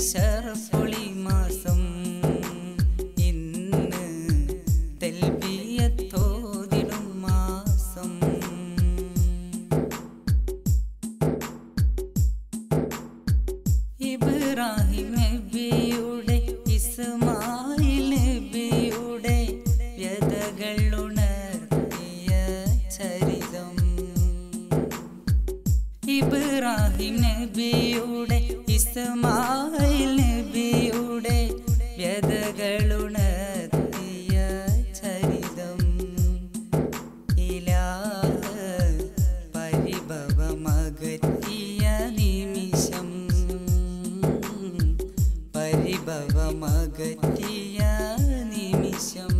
ശറഫൊളി മാസം ഇന്ന് തെൽബിയത്തോതിടും മാസം ഇബ്രാഹിം നബിയുടെ ഇസ്മായിൽ നബിയുടെ വ്യതകൾ ഉണർത്തിയ ചരിതം ഇബ്രാഹിം നബിയുടെ ഇസ്മായിൽ നബിയുടെ വ്യതകൾ ഉണർത്തിയ ചരിതം ഇലാഹ പരിഭവമകറ്റിയ നിമിഷം പരിഭവമകറ്റിയ നിമിഷം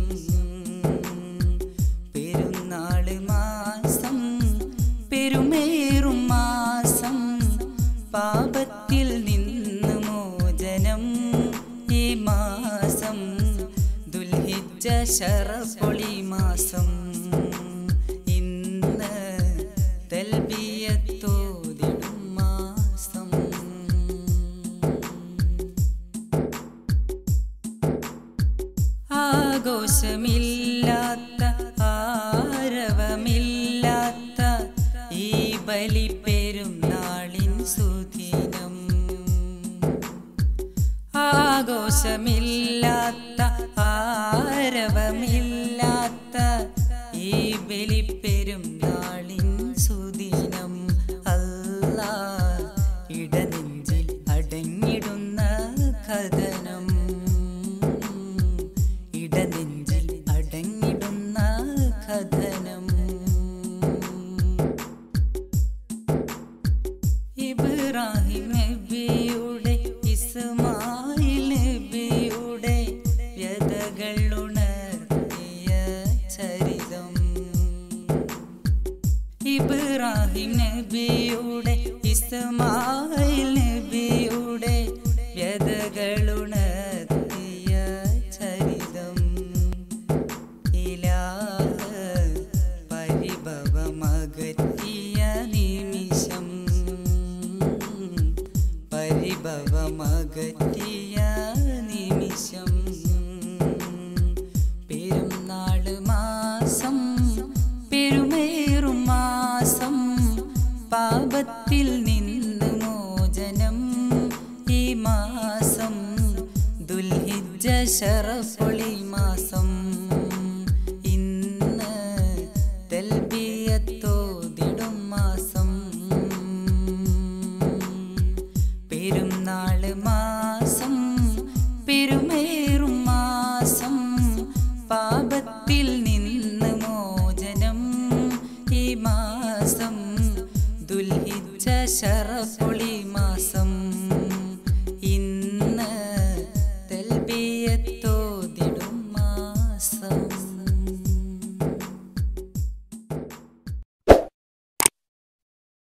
പെരുന്നാള് മാസം പെരുമേറും മാസം പാപത്തിൽ നിന്ന് മോചനം ഈ മാസം ദുൽഹിജ്ജ ശറഫൊളി മാസം ഇന്ന് തെൽബിയത്തോതിടും മാസം ആഘോഷമില്ലാത്ത ആരവമില്ലാത്ത ഈ ബലി പെരുന്നാളിൻ സുദിനം ആഘോഷമില്ലാത്ത ആരവമില്ലാത്ത ഈ ബലി പെരുന്നാളിൻ സുദിനം അല്ലാ ഇടനെഞ്ചിൽ അടങ്ങിടുന്ന കഥനം ഇടനെഞ്ചിൽ അടങ്ങിടുന്ന കഥനം ഇബ്രാഹിം നബിയുടെ ഇസ്മായിൽ നബിയുടെ വ്യതകൾ ഉണർത്തിയ ചരിതം ഇബ്രാഹിം നബിയുടെ ഇസ്മായിൽ നബിയുടെ വ്യതകൾ ഉണർത്തിയ ചരിതം ഇലാഹ പരിഭവമകറ്റിയ നിമിഷം പരിഭവമകറ്റിയ നിമിഷം പെരുന്നാള് മാസം പെരുമേറും മാസം പാപത്തിൽ നിന്ന് മോചനം ഈ മാസം ദുൽഹിജ്ജ ശറഫൊളി മാസം ഇന്ന് തെൽബിയത്തോതിടും മാസം പെരുന്നാള് മാസം പെരുമേറും മാസം പാപത്തിൽ നിന്ന് മോചനം ഈ മാസം ദുൽഹിജ്ജ ശറഫൊളി മാസം